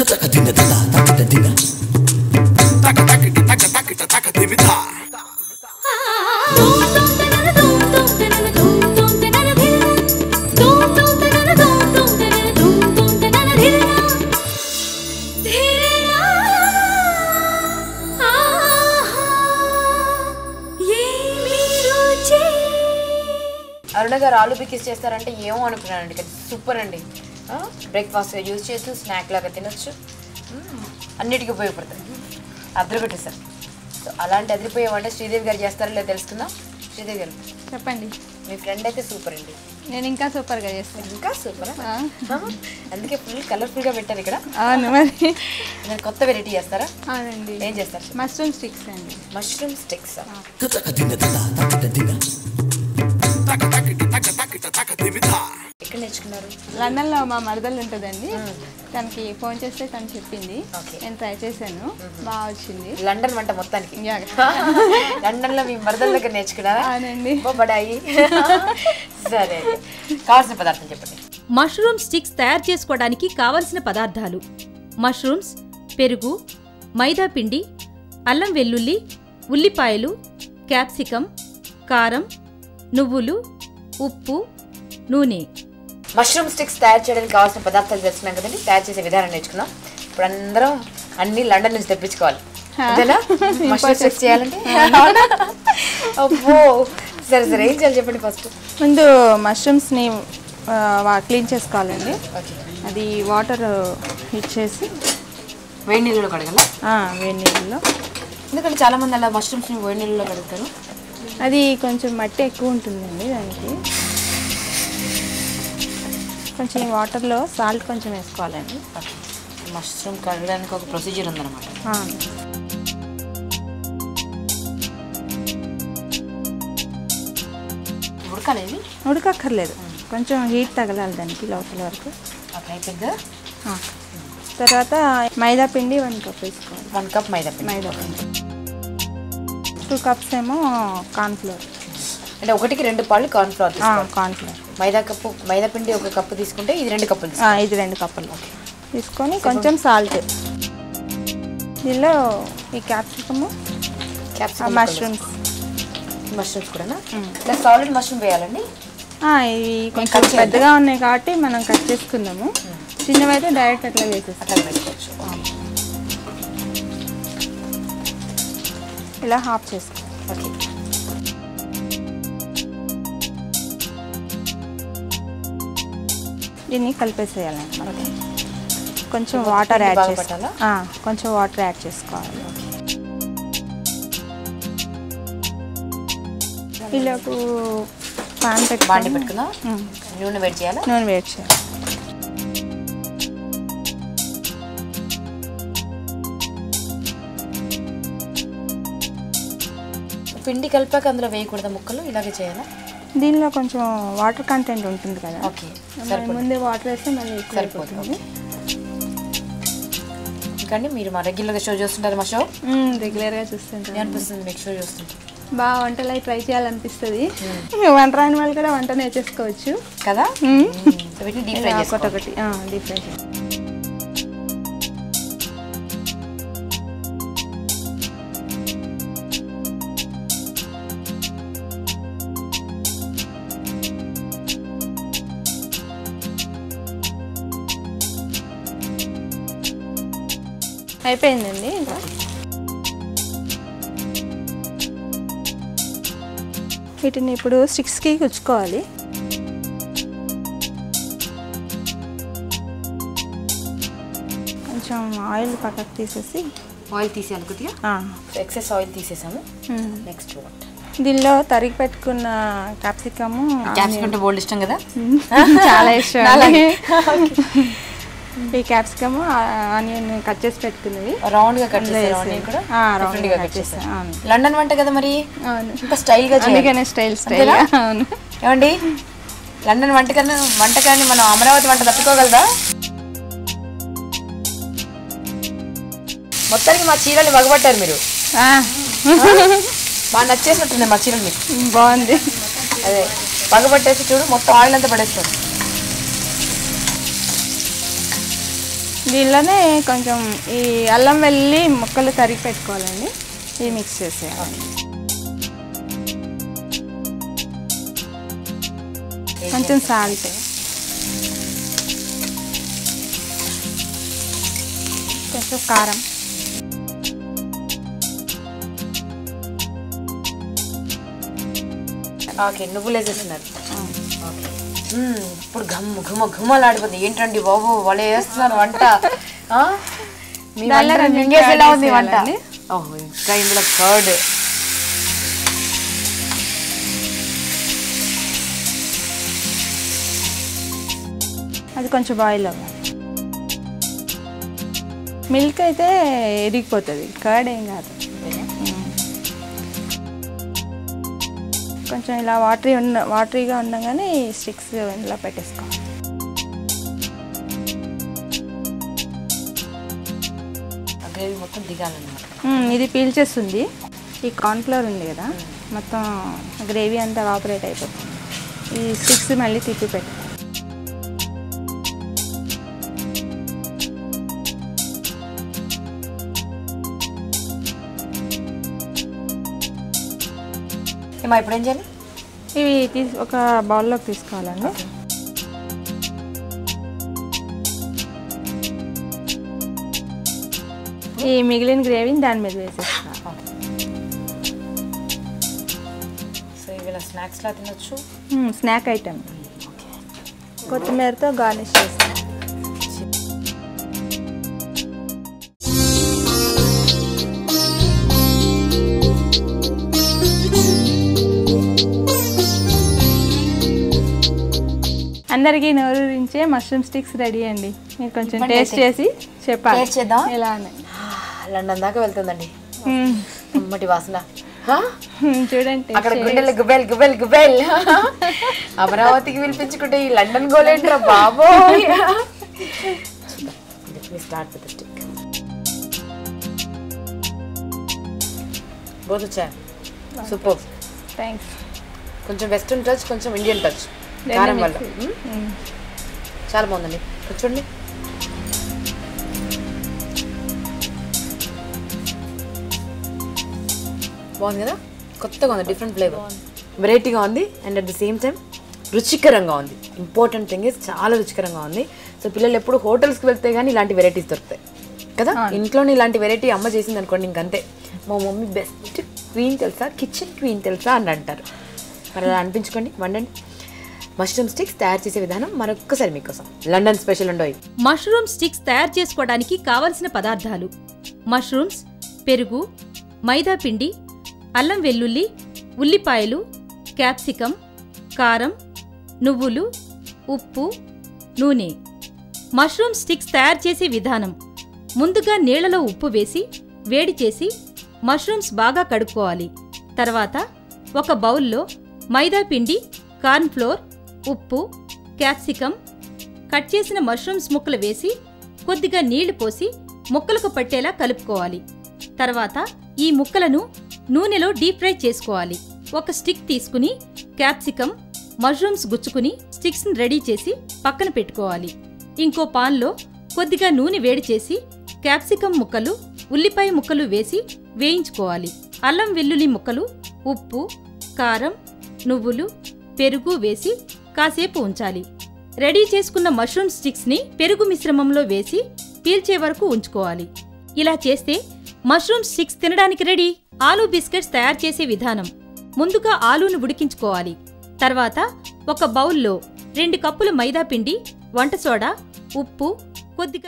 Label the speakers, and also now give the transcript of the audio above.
Speaker 1: అరుణ గారు ఆలు పికిస్ చేస్తారంటే ఏమో అనుకున్నానండి కానీ సూపర్ అండి బ్రేక్ఫాస్ట్గా యూజ్ చేయొచ్చు స్నాక్ లాగా తినొచ్చు మ్మ్. అన్నిటికీ ఉపయోగపడతాయి అద్దరు సార్ సో అలాంటి అదిరిపోయే వంట శ్రీదేవి గారు చేస్తారో లేదో తెలుసుకుందాం శ్రీదేవి గారు
Speaker 2: చెప్పండి
Speaker 1: మీ ఫ్రెండ్ అయితే సూపర్ అండి
Speaker 2: నేను ఇంకా సూపర్గా చేస్తాను
Speaker 1: ఇంకా సూపర్ అందుకే ఫుల్ కలర్ఫుల్గా పెట్టారు ఇక్కడ
Speaker 2: అవును మరి
Speaker 1: నేను కొత్త వెరైటీ చేస్తారా
Speaker 2: అవునండి
Speaker 1: ఏం చేస్తారు
Speaker 2: మష్రూమ్ స్టిక్స్ అండి
Speaker 1: మష్రూమ్ స్టిక్స్ ఎక్కడ నేర్చుకున్నారు
Speaker 2: లండన్లో మా మరదలు ఉంటుందండి తనకి ఫోన్ చేస్తే తను చెప్పింది
Speaker 1: Okay.
Speaker 2: నేను ట్రై చేశాను బాగా వచ్చింది
Speaker 1: లండన్ వంట మొత్తానికి
Speaker 2: Yeah.
Speaker 1: లండన్ లో మీ మరదల దగ్గర నేర్చుకున్నారా
Speaker 2: అవునండి
Speaker 1: అబ్బో, బడాయి సరే కావాల్సిన పదార్థం చెప్పండి
Speaker 3: మష్రూమ్ స్టిక్స్ తయారు చేసుకోవడానికి కావలసిన పదార్థాలు మష్రూమ్స్ పెరుగు మైదా పిండి అల్లం వెల్లుల్లి ఉల్లిపాయలు క్యాప్సికం కారం నువ్వులు ఉప్పు నూనె
Speaker 1: మష్రూమ్ స్టిక్స్ తయారు చేయడానికి కావాల్సిన పదార్థాలు తెలుసుకున్నాం కదండి తయారు చేసే విధానం నేర్చుకున్నాం ఇప్పుడు అందరం అన్ని లండన్ నుంచి తెప్పించుకోవాలి అంతేనా మష్రూమ్ స్టిక్స్ చేయాలంటే అవునా? అబ్బో సరే సరే ఏం చేయాలి చెప్పండి ఫస్ట్
Speaker 2: ముందు మష్రూమ్స్ని క్లీన్ చేసుకోవాలండి
Speaker 1: ఓకే
Speaker 2: అది వాటర్ హీట్ చేసి
Speaker 1: వేడి నీళ్ళలో కడగల
Speaker 2: ఆ, వేడి నీళ్ళలో
Speaker 1: ఎందుకంటే చాలా మంది అలా మష్రూమ్స్ ని వేడి నీళ్ళలో కడుగుతారు
Speaker 2: అది కొంచెం మట్టి ఎక్కువ ఉంటుందండి దానికి కొంచెం ఈ వాటర్లో సాల్ట్ కొంచెం వేసుకోవాలండి
Speaker 1: మష్రూమ్ కడగడానికి ఒక ప్రొసీజర్ ఉందన్నమాట
Speaker 2: ఆ,
Speaker 1: ఉడకాలి ఇవి
Speaker 2: ఉడకక్కర్లేదు కొంచెం హీట్ తగలాలి దానికి లోపల వరకు
Speaker 1: ఓకే అయిపోయిందా
Speaker 2: ఆ. తర్వాత మైదా పిండి వన్ కప్ వేసుకోవాలి
Speaker 1: వన్ కప్ మైదా పిండి
Speaker 2: మైదా పిండి టూ కప్స్ ఏమో కార్న్ఫ్లోర్
Speaker 1: అంటే ఒకటికి రెండు పాలు కార్న్ ఫ్లవర్ తీసుకోవాలి
Speaker 2: కార్న్ఫ్లోర్
Speaker 1: మైదా కప్పు మైదా పిండి ఒక కప్పు తీసుకుంటే ఇది రెండు కప్పులు తీసుకోవాలి.
Speaker 2: ఇది రెండు కప్పులు తీసుకొని కొంచెం సాల్ట్ దీనిలో ఈ క్యాప్సికము
Speaker 1: క్యాప్సికమ్
Speaker 2: మష్రూమ్స్
Speaker 1: మష్రూమ్స్ కూడా ఇలా సాలిడ్ మష్రూమ్ వేయాలండి
Speaker 2: ఇవి కొంచెం పెద్దగా ఉన్నాయి కాబట్టి మనం కట్ చేసుకుందాము చిన్నవైతే డైరెక్ట్ అట్లా వేసేస్తాం
Speaker 1: అట్లా పెట్టుకోవచ్చు
Speaker 2: ఇలా హాఫ్ చేసుకో
Speaker 1: ఓకే
Speaker 2: దీన్ని కలిపేసేయాలండి మనకి కొంచెం వాటర్
Speaker 1: పిండి
Speaker 2: యాడ్
Speaker 1: బాగా
Speaker 2: చేసుకో
Speaker 1: పట్టాలా?
Speaker 2: ఆ, కొంచెం వాటర్ యాడ్ చేసుకోవాలి ఇలాకు పాన్
Speaker 1: బాండి
Speaker 2: పెట్టుకొని
Speaker 1: పెట్టుకుందాం
Speaker 2: ఉమ్,
Speaker 1: నూనె వేడి చేయాలా
Speaker 2: నూనె వేడి చేయాలి
Speaker 1: పిండి కలిపాక అందులో వేయకూడదు ముక్కలు ఇలాగే చేయాలా
Speaker 2: దీనిలో కొంచెం వాటర్ కంటెంట్ ఉంటుంది కదా
Speaker 1: ఓకే
Speaker 2: మనం ముందే వాటర్ వేస్తే మళ్ళీ ఎక్కువ
Speaker 1: సరిపోతుంది
Speaker 2: అయిపోతుంది
Speaker 1: ఎందుకంటే మీరు మా రెగ్యులర్గా షో చూస్తుంటారు మా షో
Speaker 2: రెగ్యులర్గా చూస్తుంటాం
Speaker 1: అనిపిస్తుంది మీకు షో చూస్తుంటే
Speaker 2: బాగా వంటలు అవి ట్రై చేయాలనిపిస్తుంది వంట రాని వాళ్ళు కూడా వంట నేర్చేసుకోవచ్చు
Speaker 1: కదా
Speaker 2: మ్మ్.
Speaker 1: సో వీటిని డీప్ ఫ్రై
Speaker 2: ఇలా
Speaker 1: చేసుకోవాలి
Speaker 2: ఒకటొకటి డీప్ ఫ్రై చేయాలి. అయిపోయిందండి ఇంకా వీటిని ఇప్పుడు స్టిక్స్కి గుచ్చుకోవాలి కొంచెం ఆయిల్ పక్కకు తీసేసి
Speaker 1: ఆయిల్ తీసేయాలి కొద్దిగా
Speaker 2: ఆ,
Speaker 1: ఎక్సెస్ ఆయిల్ తీసేసాము
Speaker 2: ఉమ్.
Speaker 1: నెక్స్ట్ వాట్
Speaker 2: దీనిలో తరిగి పెట్టుకున్న క్యాప్సికము
Speaker 1: క్యాప్సికమ్ అంటే బోల్డ్ ఇష్టం కదా
Speaker 2: చాలా ఇష్టం
Speaker 1: నాలాగే.
Speaker 2: ఈ క్యాప్సికమ్ ఆనియన్ కట్ చేసి పెట్టుకున్నవి
Speaker 1: రౌండ్ గా కట్
Speaker 2: అందులో
Speaker 1: చేసారు
Speaker 2: వేసి.
Speaker 1: ఆనియన్ కూడా
Speaker 2: ఆ,
Speaker 1: Different
Speaker 2: round
Speaker 1: గా
Speaker 2: గా
Speaker 1: కట్
Speaker 2: cut
Speaker 1: చేశారు
Speaker 2: చేశాను, అవును.
Speaker 1: లండన్ వంట కదా మరి
Speaker 2: అవును
Speaker 1: ఇంకా స్టైల్ గా చేయాలి
Speaker 2: అందుకనే స్టైల్ స్టైల్
Speaker 1: అంతేనా?
Speaker 2: అవును
Speaker 1: ఏమండి లండన్ వంటకన్నా వంటకాన్ని మనం అమరావతి వంట తట్టుకోగలదా మొత్తానికి మా చీరలు మగబట్టారు మీరు
Speaker 2: ఆ,
Speaker 1: బాగా నచ్చేసినట్టుంది మా చీరలు మీకు
Speaker 2: బాగుంది
Speaker 1: అదే పగబట్టేసి చూడు మొత్తం ఆయిల్ అంతా పడేస్తుంది
Speaker 2: దీనిలోనే కొంచెం ఈ అల్లం వెల్లుల్లి ముక్కలు తరిగి పెట్టుకోవాలండి ఇది మిక్స్ చేసేయాలి కొంచెం సాల్ట్ కొంచెం కారం
Speaker 1: ఓకే నువ్వులు వేసేస్తున్నారు ఓకే మ్మ్, ఇప్పుడు ఘమ్ ఘుమ ఘుమలాడిపోతుంది ఏంటండి బాబు వాళ్ళు వేస్తున్నారు వంట ఆ? మీ
Speaker 2: దానిలో
Speaker 1: వంట
Speaker 2: రెండు
Speaker 1: మింగేసేలా
Speaker 2: curd
Speaker 1: ఉంది వంట
Speaker 2: వేసేయాలండి.
Speaker 1: ఓహ్ ఇంకా ఇందులో కర్డ్
Speaker 2: అది కొంచెం బాయిల్ అవ్వాలి మిల్క్ అయితే ఎరిగిపోతుంది కర్డ్ ఏం కాదు మ్మ్. కొంచెం ఇలా వాటరీ ఉన్న వాటరీగా ఉండగానే ఈ స్టిక్స్ ఇలా పెట్టేసుకోవాలి
Speaker 1: గ్రేవీ మొత్తం దిగాలన్నమాట
Speaker 2: మ్మ్, ఇది పీల్చేస్తుంది ఈ కార్న్ఫ్లవర్ ఉంది కదా మొత్తం గ్రేవీ అంతా ఆపరేట్ అయిపోతుంది ఈ స్టిక్స్ మళ్ళీ తిప్పి పెట్టాలి
Speaker 1: ఏమా ఇప్పుడు ఏం చేయాలి
Speaker 2: ఇవి తీసి ఒక బౌల్లోకి తీసుకోవాలండి ఈ మిగిలిన గ్రేవీని దాని మీద వేసేసుకోవాలి
Speaker 1: సో ఇవి ఇలా స్నాక్స్ లా తినొచ్చు
Speaker 2: మ్మ్, స్నాక్ ఐటమ్ కొత్తిమీరతో గార్నిష్ చేస్తాం అందరికీ నోరూరించే మష్రూమ్ స్టిక్స్ రెడీ అండి మీరు కొంచెం
Speaker 1: ఇవ్వండి
Speaker 2: టేస్ట్
Speaker 1: అయితే.
Speaker 2: చేసి చెప్పాలి
Speaker 1: టేస్ట్ చేద్దాం?
Speaker 2: ఎలా అని
Speaker 1: లండన్ దాకా వెళ్తుందండి
Speaker 2: మ్మ్.
Speaker 1: అమ్మటి వాసన హా?
Speaker 2: మ్మ్, చూడండి
Speaker 1: అక్కడ
Speaker 2: taste
Speaker 1: గుండెలు గుబెల్ గుబెల్ గుబెల్ అమరావతికి పిలిపించుకుంటే ఈ లండన్ గోలేంట్రా బాబో స్టార్ట్ విత్ స్టిక్ బోత్ వచ్చాయి సూపర్
Speaker 2: థ్యాంక్స్
Speaker 1: కొంచెం వెస్ట్రన్ టచ్ కొంచెం ఇండియన్ టచ్ కారం వల్ల మ్మ్? చాలా బాగుందండి ఇక్కడ చూడండి బాగుంది కదా కొత్తగా ఉంది డిఫరెంట్ ఫ్లేవర్ వెరైటీగా ఉంది and at the same time రుచికరంగా ఉంది ఇంపార్టెంట్ థింగ్ ఇస్ చాలా రుచికరంగా ఉంది సో పిల్లలు ఎప్పుడు హోటల్స్కి వెళ్తే కానీ ఇలాంటి వెరైటీస్ దొరుకుతాయి కదా ఇంట్లోనే ఇలాంటి వెరైటీ అమ్మ చేసింది అనుకోండి ఇంకంతే మా మమ్మీ బెస్ట్ క్వీన్ తెలుసా కిచెన్ క్వీన్ తెలుసా అని అంటారు మరి అలా అనిపించుకోండి వండండి మష్రూమ్ స్టిక్స్ తయారు చేసే విధానం మరొక్కసారి మీకోసం లండన్ స్పెషల్ ఉండవు
Speaker 3: మష్రూమ్ స్టిక్స్ తయారు చేసుకోవడానికి కావలసిన పదార్థాలు మష్రూమ్స్ పెరుగు మైదా పిండి అల్లం వెల్లుల్లి ఉల్లిపాయలు క్యాప్సికం కారం నువ్వులు ఉప్పు నూనె మష్రూమ్ స్టిక్స్ తయారు చేసే విధానం ముందుగా నీళ్లలో ఉప్పు వేసి వేడి చేసి మష్రూమ్స్ బాగా కడుక్కోవాలి తర్వాత ఒక బౌల్లో మైదా పిండి కార్న్ఫ్లోర్ ఉప్పు క్యాప్సికం కట్ చేసిన మష్రూమ్స్ ముక్కలు వేసి కొద్దిగా నీళ్లు పోసి ముక్కలకు పట్టేలా కలుపుకోవాలి తర్వాత ఈ ముక్కలను నూనెలో డీప్ ఫ్రై చేసుకోవాలి ఒక స్టిక్ తీసుకుని క్యాప్సికం మష్రూమ్స్ గుచ్చుకుని స్టిక్స్ రెడీ చేసి పక్కన పెట్టుకోవాలి ఇంకో పాన్లో కొద్దిగా నూనె వేడి చేసి క్యాప్సికం ముక్కలు ఉల్లిపాయ ముక్కలు వేసి వేయించుకోవాలి అల్లం వెల్లుల్లి ముక్కలు ఉప్పు కారం నువ్వులు పెరుగు వేసి కాసేపు ఉంచాలి రెడీ చేసుకున్న మష్రూమ్ స్టిక్స్ ని పెరుగు మిశ్రమంలో వేసి పీల్చే వరకు ఉంచుకోవాలి ఇలా చేస్తే మష్రూమ్ స్టిక్స్ తినడానికి రెడీ ఆలూ బిస్కెట్స్ తయారు చేసే విధానం ముందుగా ఆలూను ఉడికించుకోవాలి తర్వాత ఒక బౌల్లో రెండు కప్పుల మైదా పిండి వంట సోడా ఉప్పు కొద్దిగా